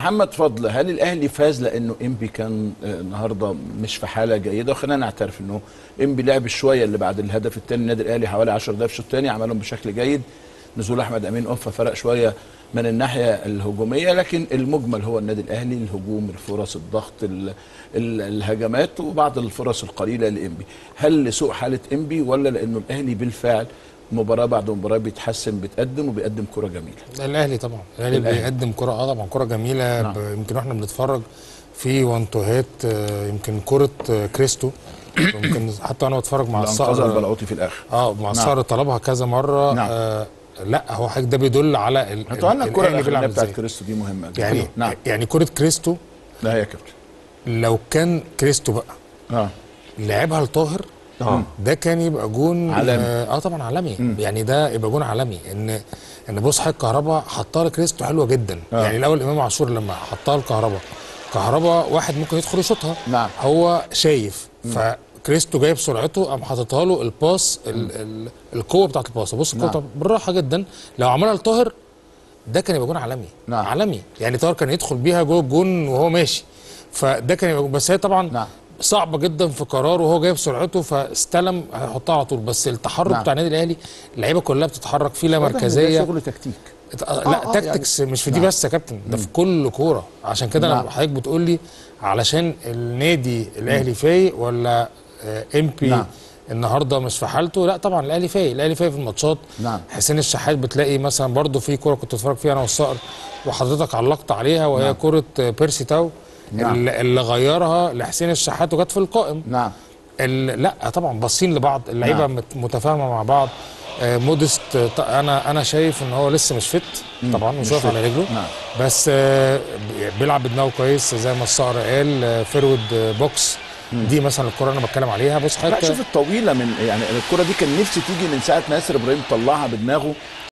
محمد فضل هل الاهلي فاز لانه انبي كان آه، النهارده مش في حاله جيده وخلينا نعترف انه انبي لعب شويه اللي بعد الهدف الثاني النادي الاهلي حوالي 10 دقائق في الشوط الثاني عملهم بشكل جيد نزول احمد امين اوفا فرق شويه من الناحيه الهجوميه لكن المجمل هو النادي الاهلي الهجوم الفرص الضغط ال ال الهجمات وبعض الفرص القليله لانبي هل لسوء حاله انبي ولا لانه الاهلي بالفعل مباراه بعد مباراه بيتحسن بيتقدم وبيقدم كره جميله الاهلي طبعا الاهلي الأهلي. بيقدم كره اه طبعا كره جميله نعم. ب- يمكن واحنا بنتفرج في وانتوهات آه، يمكن كره آه، كريستو يمكن حتى وانا بتفرج مع انقذ الصقر البلعوطي في الاخر اه مع الصقر طلبها كذا مره نعم. آه لا هو حضرتك ده بيدل على ال- انتوا عندنا الكره الأهلي بيلعب الاخرانيه بتاعت إزاي. كريستو دي مهمه جدا يعني نعم يعني كره كريستو لا هي يا كابتن لو كان كريستو بقى اه لعبها لطاهر اه ده كان يبقى جون عالمي. اه, آه طبعا عالمي يعني ده يبقى جون عالمي ان ان بص حضرتك كهربا حطها لكريستو حلوه جدا آه. يعني الاول امام عاشور لما حطها لكهربا كهربا واحد ممكن يدخل يشوطها نعم. هو شايف فكريستو جايب سرعته قام حاططها له الباس ال ال القوه بتاعت الباس بص القوه نعم. بتاعت- بالراحه جدا لو عملها لطاهر ده كان يبقى جون عالمي نعم. عالمي يعني طاهر كان يدخل بيها جوه الجون وهو ماشي فده كان يبقى بس هي طبعا نعم. صعبه جدا في قراره وهو جايب سرعته فاستلم هيحطها على طول بس التحرك نعم. بتاع النادي الاهلي اللعيبه كلها بتتحرك في لا واضح إن ده مركزيه شغل تكتيك ات- آه، لا آه، تاكتكس يعني- مش في دي نعم. بس يا كابتن ده في كل كوره عشان كده نعم. لما حضرتك بتقول لي علشان النادي الاهلي فايق ولا ام بي نعم. النهارده مش في حالته لا طبعا الاهلي فايق الاهلي فايق في الماتشات نعم. حسين الشحات بتلاقي مثلا برضو في كوره كنت بتفرج فيها انا والصقر وحضرتك علقت عليها وهي نعم. كوره بيرسي تاو نعم. اللي اللي غيرها لحسين الشحات وجت في القائم نعم ال- لا طبعا باصين لبعض اللعيبه نعم. مت- متفاهمه مع بعض آه، مودست آه، ط- انا انا شايف ان هو لسه مش فت طبعا مش مش واقف فت. على رجله نعم. بس آه، ب- بيلعب بدماغه كويس زي ما الصقر قال آه، فيرود آه، بوكس دي مثلا الكره اللي انا بتكلم عليها بص لا حضرتك شوف الطويله من يعني الكره دي كان نفسي تيجي من ساعه ما ياسر ابراهيم طلعها بدماغه